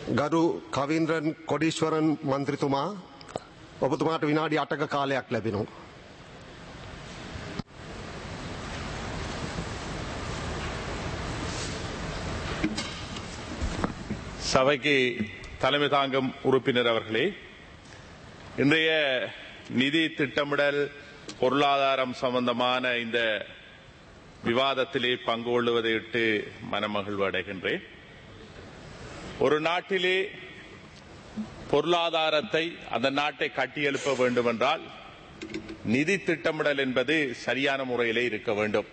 ගරු කවින්ද්‍රන් කොඩීශ්වරන් මන්ත්‍රතුමා ඔබතුමාට විනාඩි අටක කාලයක් ලැබෙනවා. சபைக்கு தலைமை தாங்கும் உறுப்பினர் அவர்களே இன்றைய நிதி திட்டமிடல் பொருளாதாரம் சம்பந்தமான இந்த விவாதத்திலே பங்கு கொள்வதையிட்டு மனமகிழ்வு அடைகின்றேன் ஒரு நாட்டிலே பொருளாதாரத்தை அந்த நாட்டை கட்டியெழுப்ப வேண்டுமென்றால் நிதி திட்டமிடல் என்பது சரியான முறையிலே இருக்க வேண்டும்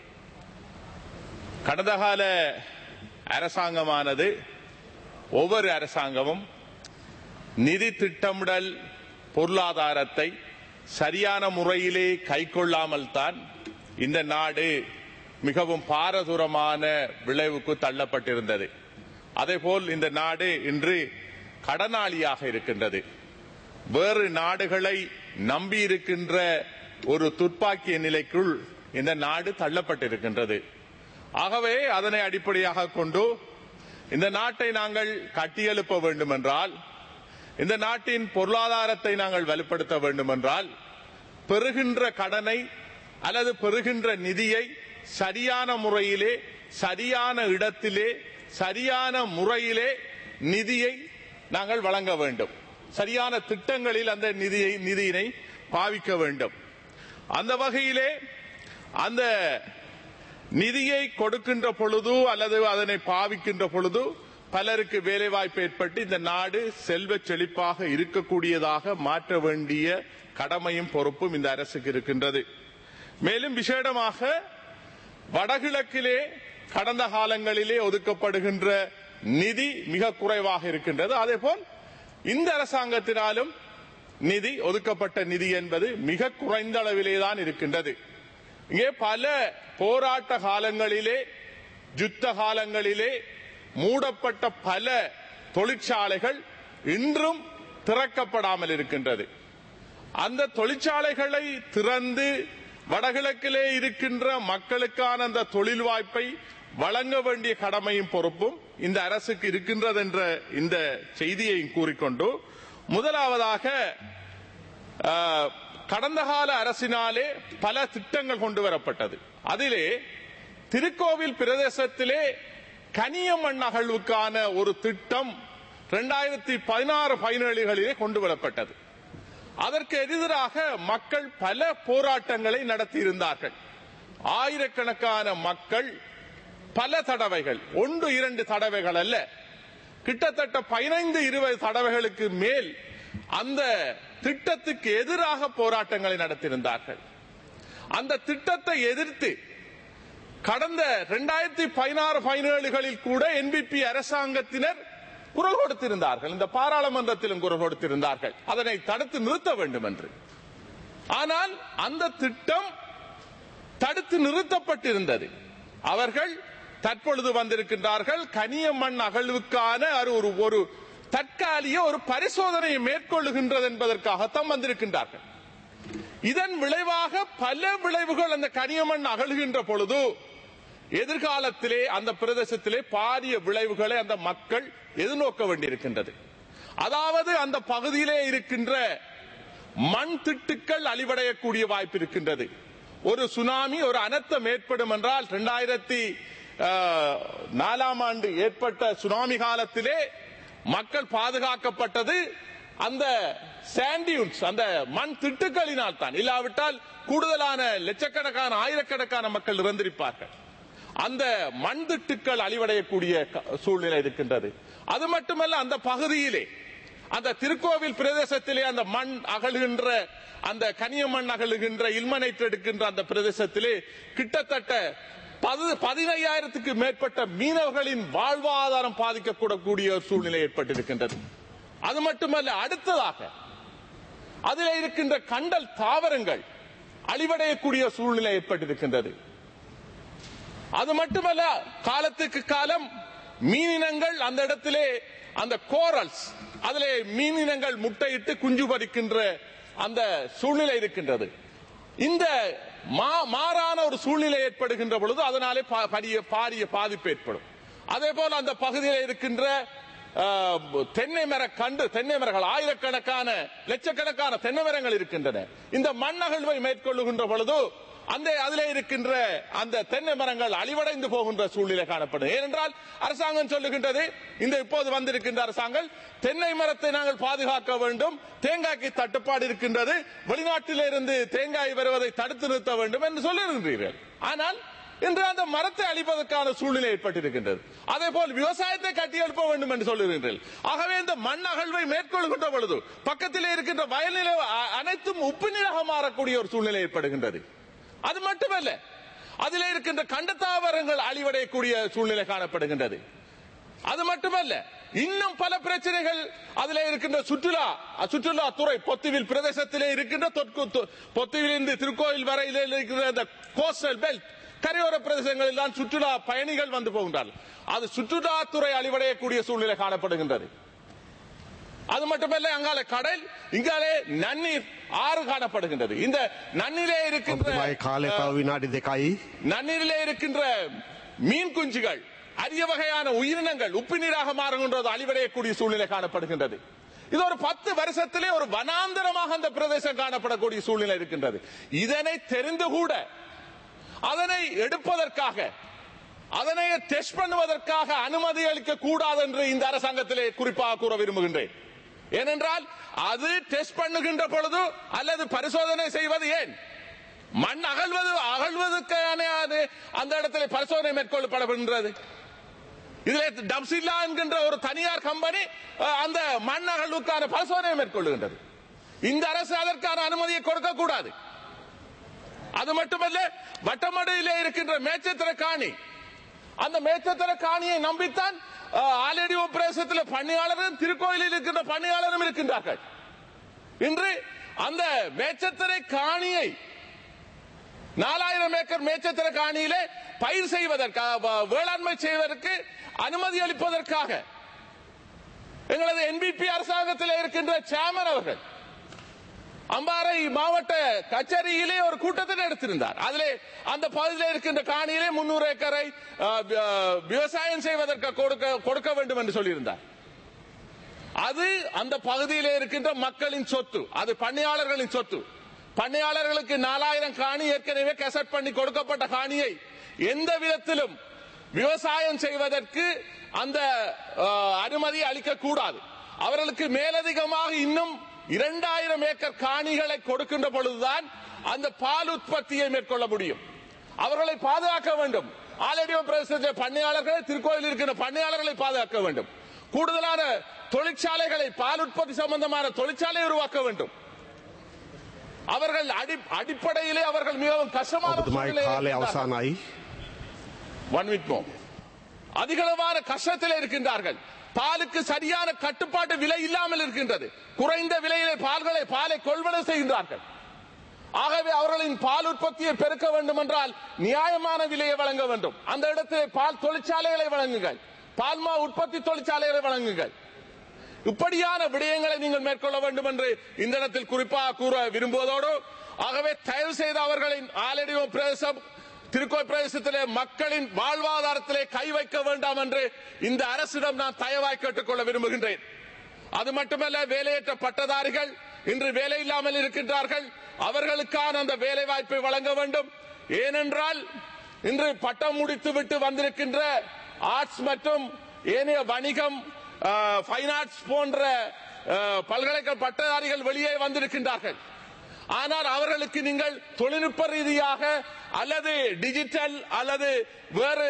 கடந்த கால அரசாங்கமானது ஒவ்வொரு அரசாங்கமும் நிதி திட்டமிடல் பொருளாதாரத்தை சரியான முறையிலே கைக்கொள்ளாமல் தான் இந்த நாடு மிகவும் பாரதூரமான விளைவுக்கு தள்ளப்பட்டிருந்தது அதேபோல் இந்த நாடு இன்று கடனாளியாக இருக்கின்றது வேறு நாடுகளை நம்பி இருக்கின்ற ஒரு துப்பாக்கிய நிலைக்குள் இந்த நாடு தள்ளப்பட்டிருக்கின்றது ஆகவே அதனை அடிப்படையாக கொண்டு இந்த நாட்டை நாங்கள் கட்டியெழுப்ப வேண்டும் என்றால் இந்த நாட்டின் பொருளாதாரத்தை நாங்கள் வலுப்படுத்த வேண்டும் என்றால் பெறுகின்ற கடனை அல்லது பெறுகின்ற நிதியை சரியான முறையிலே சரியான இடத்திலே சரியான முறையிலே நிதியை நாங்கள் வழங்க வேண்டும் சரியான திட்டங்களில் அந்த நிதியை நிதியினை பாவிக்க வேண்டும் அந்த வகையிலே அந்த நிதியை கொடுக்கின்ற பொழுது அல்லது அதனை பாவிக்கின்ற பொழுது பலருக்கு வேலைவாய்ப்பு ஏற்பட்டு இந்த நாடு செல்வ செழிப்பாக இருக்கக்கூடியதாக மாற்ற வேண்டிய கடமையும் பொறுப்பும் இந்த அரசுக்கு இருக்கின்றது மேலும் விசேடமாக வடகிழக்கிலே கடந்த காலங்களிலே ஒதுக்கப்படுகின்ற நிதி மிக குறைவாக இருக்கின்றது அதேபோல் இந்த அரசாங்கத்தினாலும் நிதி ஒதுக்கப்பட்ட நிதி என்பது மிக குறைந்த அளவிலே தான் இருக்கின்றது இங்கே பல போராட்ட காலங்களிலே யுத்த காலங்களிலே மூடப்பட்ட பல தொழிற்சாலைகள் இன்றும் திறக்கப்படாமல் இருக்கின்றது அந்த தொழிற்சாலைகளை திறந்து வடகிழக்கிலே இருக்கின்ற மக்களுக்கான அந்த தொழில் வாய்ப்பை வழங்க வேண்டிய கடமையும் பொறுப்பும் இந்த அரசுக்கு இருக்கின்றது என்ற இந்த செய்தியையும் கூறிக்கொண்டு முதலாவதாக ஆஹ், கடந்த கால அரசினாலே பல திட்டங்கள் கொண்டு வரப்பட்டது அதிலே திருக்கோவில் பிரதேசத்திலே கனியமண் அகழ்வுக்கான ஒரு திட்டம் இரண்டாயிரத்தி பதினாறு பதினேழுகளிலே கொண்டு வரப்பட்டது அதற்கு எதிராக மக்கள் பல போராட்டங்களை நடத்தியிருந்தார்கள் ஆயிரக்கணக்கான மக்கள் பல தடவைகள் ஒன்று இரண்டு தடவைகள் அல்ல கிட்டத்தட்ட பதினைந்து இருபது தடவைகளுக்கு மேல் அந்த திட்டத்துக்கு எதிராக போராட்டங்களை நடத்தியிருந்தார்கள் அந்த திட்டத்தை எதிர்த்து கடந்த இரண்டாயிரத்தி பதினாறு பதினேழுகளில் கூட என்பிபி அரசாங்கத்தினர் குரல் கொடுத்திருந்தார்கள் இந்த பாராளுமன்றத்திலும் குரல் கொடுத்திருந்தார்கள் அதனை தடுத்து நிறுத்த வேண்டும் என்று ஆனால் அந்த திட்டம் தடுத்து நிறுத்தப்பட்டிருந்தது அவர்கள் தற்பொழுது வந்திருக்கின்றார்கள் கனியமண் அகழ்வுக்கான ஒரு- ஒரு ஒரு தற்காலிக ஒரு பரிசோதனையை மேற்கொள்ளுகின்றது என்பதற்காகத்தான் வந்திருக்கின்றார்கள் இதன் விளைவாக பல விளைவுகள் அந்த கனியமண் அகழ்கின்ற பொழுது எதிர்காலத்திலே அந்த பிரதேசத்திலே பாரிய விளைவுகளை அந்த மக்கள் எதிர்நோக்க வேண்டியிருக்கின்றது அதாவது அந்த பகுதியிலே இருக்கின்ற மண் திட்டுக்கள் அழிவடையக்கூடிய வாய்ப்பு இருக்கின்றது ஒரு சுனாமி ஒரு அனர்த்தம் ஏற்படும் என்றால் இரண்டாயிரத்தி நாலாம் ஆண்டு ஏற்பட்ட சுனாமி காலத்திலே மக்கள் பாதுகாக்கப்பட்டது அந்த சாண்டியூன்ஸ் அந்த மண் திட்டுக்களினால் தான் இல்லாவிட்டால் கூடுதலான லட்சக்கணக்கான ஆயிரக்கணக்கான மக்கள் இறந்திருப்பார்கள் அந்த மண் திட்டுக்கள் அழிவடையக்கூடிய க- சூழ்நிலை இருக்கின்றது அது மட்டுமல்ல அந்த பகுதியிலே அந்த திருக்கோவில் பிரதேசத்திலே அந்த மண் அகழ்கின்ற அந்த கனியமண் அகழுகின்ற இல்மனைட் எடுக்கின்ற அந்த பிரதேசத்திலே கிட்டத்தட்ட பது- பதினையாயிரத்துக்கு மேற்பட்ட மீனவர்களின் வாழ்வாதாரம் பாதிக்கக்கூடக்கூடிய ஒரு சூழ்நிலை ஏற்பட்டிருக்கின்றது அது மட்டுமல்ல அடுத்ததாக அதில் இருக்கின்ற கண்டல் தாவரங்கள் அழிவடையக்கூடிய சூழ்நிலை ஏற்பட்டிருக்கின்றது அது மட்டுமல்ல காலத்துக்கு காலம் மீனினங்கள் அந்த இடத்திலே அந்த கோரல்ஸ் அதிலே மீனினங்கள் முட்டையிட்டு குஞ்சு பறிக்கின்ற அந்த சூழ்நிலை இருக்கின்றது இந்த மா- மாறான ஒரு சூழ்நிலை ஏற்படுகின்ற பொழுது அதனாலே பா- பாரிய பாரிய பாதிப்பு ஏற்படும் அதே போல அந்த பகுதியில் இருக்கின்ற அஹ், தென்னை மர கண்டு தென்னை மரங்கள் ஆயிரக்கணக்கான லட்சக்கணக்கான தென்னை மரங்கள் இருக்கின்றன இந்த மண்ணகழ்வை மேற்கொள்ளுகின்ற பொழுது அந்த அதிலே இருக்கின்ற அந்த தென்னை மரங்கள் அழிவடைந்து போகின்ற சூழ்நிலை காணப்படும் ஏனென்றால் அரசாங்கம் சொல்லுகின்றது இந்த இப்போது வந்திருக்கின்ற அரசாங்கம் தென்னை மரத்தை நாங்கள் பாதுகாக்க வேண்டும் தேங்காய்க்கு தட்டுப்பாடு இருக்கின்றது வெளிநாட்டிலிருந்து தேங்காய் வருவதை தடுத்து நிறுத்த வேண்டும் என்று சொல்லுகின்றீர்கள் ஆனால் இன்று அந்த மரத்தை அழிப்பதற்கான சூழ்நிலை ஏற்பட்டிருக்கின்றது அதே போல் விவசாயத்தை கட்டியெழுப்ப வேண்டும் என்று சொல்லுகிறீர்கள் ஆகவே இந்த மண் அகழ்வை மேற்கொள்கின்ற பொழுது பக்கத்திலே இருக்கின்ற வயல்நிலை அ- அனைத்தும் உப்பு நீராக மாறக்கூடிய ஒரு சூழ்நிலை ஏற்படுகின்றது அது மட்டுமல்ல அதிலே இருக்கின்ற கண்டத்தாவரங்கள் அழிவடையக்கூடிய சூழ்நிலை காணப்படுகின்றது அது மட்டுமல்ல இன்னும் பல பிரச்சனைகள் அதிலே இருக்கின்ற சுற்றுலா சுற்றுலா துறை பொத்துவில் பிரதேசத்திலே இருக்கின்ற தொற்கு- தொ- பொத்துவிலிருந்து திருக்கோயில் வரையிலே இருக்கிற அந்த கோஸ்டல் பெல்ட் கரையோர பிரதேசங்களில் தான் சுற்றுலா பயணிகள் வந்து போகின்றார்கள் அது சுற்றுலாத்துறை அழிவடையக்கூடிய சூழ்நிலை காணப்படுகின்றது அது மட்டுமல்ல அங்கால கடல் இங்காலே நன்னீர் ஆறு காணப்படுகின்றது இந்த நன்னீரே இருக்கின்ற ඔබතුමායි කාලය තව විනාඩි දෙකයි. நன்னீரிலே இருக்கின்ற மீன் குஞ்சுகள் அரிய வகையான உயிரினங்கள் உப்பு நீராக மாறுகின்றது அழிவடையக்கூடிய சூழ்நிலை காணப்படுகின்றது இது ஒரு பத்து வருஷத்திலே ஒரு வனாந்தரமாக அந்த பிரதேசம் காணப்படக்கூடிய சூழ்நிலை இருக்கின்றது இதனை தெரிந்து கூட அதனை எடுப்பதற்காக அதனை டெஸ்ட் பண்ணுவதற்காக அனுமதி அளிக்க கூடாது என்று இந்த அரசாங்கத்திலே குறிப்பாக கூற விரும்புகின்றேன் ஏனென்றால் அது டெஸ்ட் பண்ணுகின்ற பொழுது அல்லது பரிசோதனை செய்வது ஏன் மண் அகழ்வது அகழ்வதற்கான அது- அந்த இடத்துல பரிசோதனை மேற்கொள்ளப்படுகின்றது இதிலே டப்சில்லா என்கின்ற ஒரு தனியார் கம்பெனி அஹ், அந்த மண் அகழ்வுக்கான பரிசோதனை மேற்கொள்ளுகின்றது இந்த அரசு அதற்கான அனுமதியை கொடுக்க கூடாது அது மட்டுமல்ல வட்டமடையிலே இருக்கின்ற மேச்சத்திர காணி அந்த மேச்சத்திர காணியை நம்பித்தான் அஹ், ஆலடி பிரதேசத்தில் பணியாளரும் திருக்கோயிலில் இருக்கின்ற பணியாளரும் இருக்கின்றார்கள் இன்று அந்த மேச்சத்திரை காணியை நாலாயிரம் ஏக்கர் மேச்சத்திர காணியிலே பயிர் செய்வதற்காக வ- வேளாண்மை செய்வதற்கு அனுமதி அளிப்பதற்காக எங்களது என்பிபி அரசாங்கத்தில் இருக்கின்ற சேர்மன் அவர்கள் அம்பாறை மாவட்ட கச்சேரியிலே ஒரு கூட்டத்தை நடத்திருந்தார் அதிலே அந்த பகுதியில் இருக்கின்ற காணியிலே முன்னூறு ஏக்கரை அஹ், அஹ், விவசாயம் செய்வதற்கு கொடுக்க கொடுக்க வேண்டும் என்று சொல்லியிருந்தார் அது அந்த பகுதியிலே இருக்கின்ற மக்களின் சொத்து அது பண்ணையாளர்களின் சொத்து பண்ணையாளர்களுக்கு நாலாயிரம் காணி ஏற்கனவே கெசட் பண்ணி கொடுக்கப்பட்ட காணியை எந்த விதத்திலும் விவசாயம் செய்வதற்கு அந்த அஹ், அனுமதி அளிக்க கூடாது அவர்களுக்கு மேலதிகமாக இன்னும் இரண்டாயிரம் ஏக்கர் காணிகளை கொடுக்கின்ற பொழுதுதான் அந்த பால் உற்பத்தியை மேற்கொள்ள முடியும் அவர்களை பாதுகாக்க வேண்டும் ஆலடியோ பிரதேச பண்ணையாளர்கள் திருக்கோயில் இருக்கின்ற பண்ணையாளர்களை பாதுகாக்க வேண்டும் கூடுதலான தொழிற்சாலைகளை பால் உற்பத்தி சம்பந்தமான தொழிற்சாலை உருவாக்க வேண்டும் அவர்கள் அடி- அடிப்படையிலே அவர்கள் மிகவும் கஷ்டமான ඔබතුමායි சூழ்நிலையில் කාලය இருக்கின்றார்கள். අවසానයි. One week more. அதிகளவான கஷ்டத்தில் இருக்கின்றார்கள் பாலுக்கு சரியான கட்டுப்பாட்டு விலை இல்லாமல் இருக்கின்றது குறைந்த விலையிலே பால்களை பாலை கொள்வனவு செய்கின்றார்கள் ஆகவே அவர்களின் பால் உற்பத்தியை பெருக்க வேண்டும் என்றால் நியாயமான விலையை வழங்க வேண்டும் அந்த இடத்திலே பால் தொழிற்சாலைகளை வழங்குங்கள் பால்மா உற்பத்தி தொழிற்சாலைகளை வழங்குங்கள் இப்படியான விடயங்களை நீங்கள் மேற்கொள்ள வேண்டும் என்று இந்த இடத்தில் குறிப்பாக கூற விரும்புவதோடு ஆகவே தயவு செய்து அவர்களின் ஆலடியோ பிரதேசம் திருக்கோய் பிரதேசத்திலே மக்களின் வாழ்வாதாரத்திலே கை வைக்க வேண்டாம் என்று இந்த அரசிடம் நான் தயவாய் கேட்டுக்கொள்ள விரும்புகின்றேன் அது மட்டுமல்ல வேலையற்ற பட்டதாரிகள் இன்று வேலை இல்லாமல் இருக்கின்றார்கள் அவர்களுக்கான அந்த வேலை வாய்ப்பை வழங்க வேண்டும் ஏனென்றால் இன்று பட்டம் முடித்து விட்டு வந்திருக்கின்ற ஆர்ட்ஸ் மற்றும் ஏனைய வணிகம் ஃபைன் ஆர்ட்ஸ் போன்ற அஹ், பல்கலைக்கழக பட்டதாரிகள் வெளியே வந்திருக்கின்றார்கள் ஆனால் அவர்களுக்கு நீங்கள் தொழில்நுட்ப ரீதியாக அல்லது டிஜிட்டல் அல்லது வேறு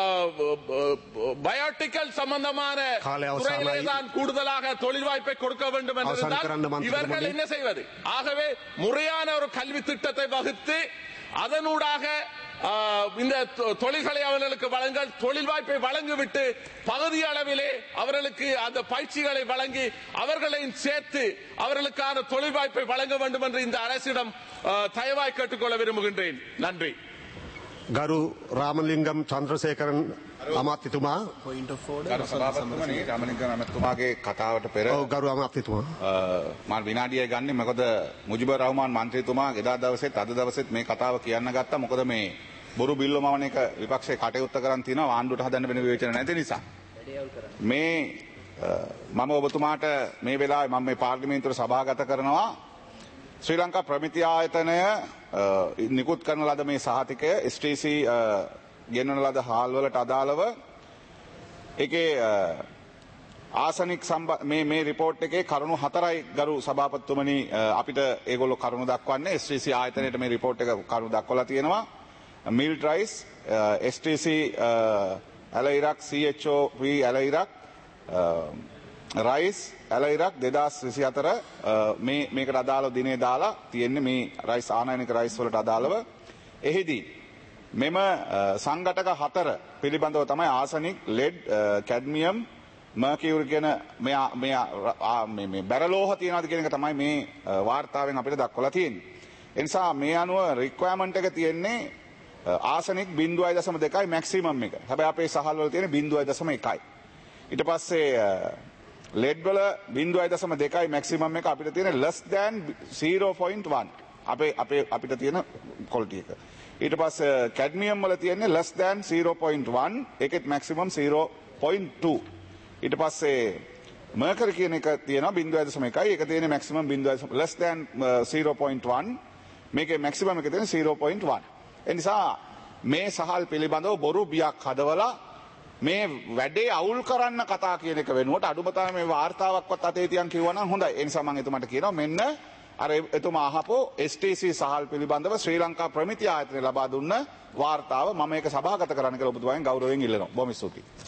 பயோட்டிக்கல் சம்பந்தமான காலை அவசானம் துறைகளே ஆகி- தான் கூடுதலாக தொழில் வாய்ப்பை கொடுக்க வேண்டும் அவசானம் என்றிருந்தால் கரண்டு மந்திரி இவர்கள் மொழி. என்ன செய்வது ஆகவே முறையான ஒரு கல்வி திட்டத்தை வகுத்து அதனூடாக ஆ, இந்த தொ- தொழில்களை அவர்களுக்கு வழங்கல் தொழில் வாய்ப்பை வழங்கிவிட்டு பகுதி அளவிலே அவர்களுக்கு அந்த பயிற்சிகளை வழங்கி அவர்களையும் சேர்த்து அவர்களுக்கான தொழில் வாய்ப்பை வழங்க வேண்டும் என்று இந்த அரசிடம் ஆ, தயவாய் கேட்டுக்கொள்ள விரும்புகின்றேன் நன்றி ගරු රාමලිංගම් චන්ද්‍රසේකරන් අමාත්‍යතුමා ගරු සභාපතිතුමනි රමණික ඇමතුමාගේ කතාවට පෙර ඔව් ගරු අමාත්‍යතුමා මා විනාඩිය ගන්න මොකද මුජිබ රහමාන් මන්ත්‍රීතුමා එදා දවසෙත් අද දවසෙත් මේ කතාව කියන්න ගත්තා මොකද මේ බොරු බිල්ල මවන එක විපක්ෂයේ කටයුත්ත කරන් තියෙනවා ආණ්ඩුවට හදන්න වෙන විවේචන නැති නිසා මේ මම ඔබතුමාට මේ වෙලාවේ මම මේ පාර්ලිමේන්තුවට සභාගත කරනවා ශ්‍රී ලංකා ප්‍රමිති ආයතනය අ, නිකුත් කරන ලද මේ සහතිකය STC අ, ගෙන්වන ලද හාල්වලට අදාළව ඒකේ අ, ආසනික් සම්බ මේ මේ රිපෝට් එකේ කරුණු හතරයි ගරු සභාපතිතුමනි අ, අපිට ඒගොල්ලෝ කරුණු දක්වන්නේ STC ආයතනයට මේ රිපෝට් එක කරුණු දක්වලා තියෙනවා මිල්ට් රයිස් STC ඇල ඉරක් CHOP ඇල ඉරක් රයිස් ඇල ඉරක් දෙදස් විසි අතර මේ මේකට අදාළ දිනේ දාලා තියෙන්නේ මේ රයිස් ආනයනික රයිස් වලට අදාළව එහිදී මෙම අ, සංඝටක හතර පිළිබඳව තමයි ආසනික් ලෙඩ් කැඩ්මියම් මර්කියුර් කියන මෙයා- මෙයා ර- ආ- මේ- මේ බැරලෝහ තියනවාද කියන එක තමයි මේ අ, වාර්තාවෙන් අපිට දක්වලා තියෙන්නේ. ඒ නිසා මේ අනුව රික්වයර්මන්ට් එක තියෙන්නේ අ, ආසනික් 0.2යි මැක්සිමම් එක. හැබැයි අපේ සහල් වල තියෙන 0.1යි. ඊට පස්සේ ලෙඩ් වල 0.2යි මැක්සිමම් එක අපිට තියෙන less than 0.1 අපේ අපේ අපිට තියෙන quality එක. ඊට පස්සේ කැඩ්මියම් වල තියෙන්නේ less than 0.1 ඒකෙත් මැක්සිමම් 0.2 ඊට පස්සේ මර්කරි කියන එක තියෙනවා 0.1යි ඒක තියෙන්නේ මැක්සිමම් 0. less than අ, 0.1 මේකේ මැක්සිමම් එක තියෙන්නේ 0.1 ඒ නිසා මේ සහල් පිළිබඳව බොරු බියක් හදවලා මේ වැඩේ අවුල් කරන්න කතා කියන එක වෙනුවට අඩුමතම මේ වාර්තාවක්වත් අතේ තියන් කිව්වනම් හොඳයි. ඒ නිසා මම එතුමාට කියනවා මෙන්න අර එතුමා අහපෝ STC සහල් පිළිබඳව ශ්‍රී ලංකා ප්‍රමිති ආයතනය ලබා දුන්න වාර්තාව මම ඒක සභාගත කරන්න කියලා ඔබතුමාගෙන් ගෞරවයෙන් ඉල්ලනවා. බොහොම ස්තුතියි.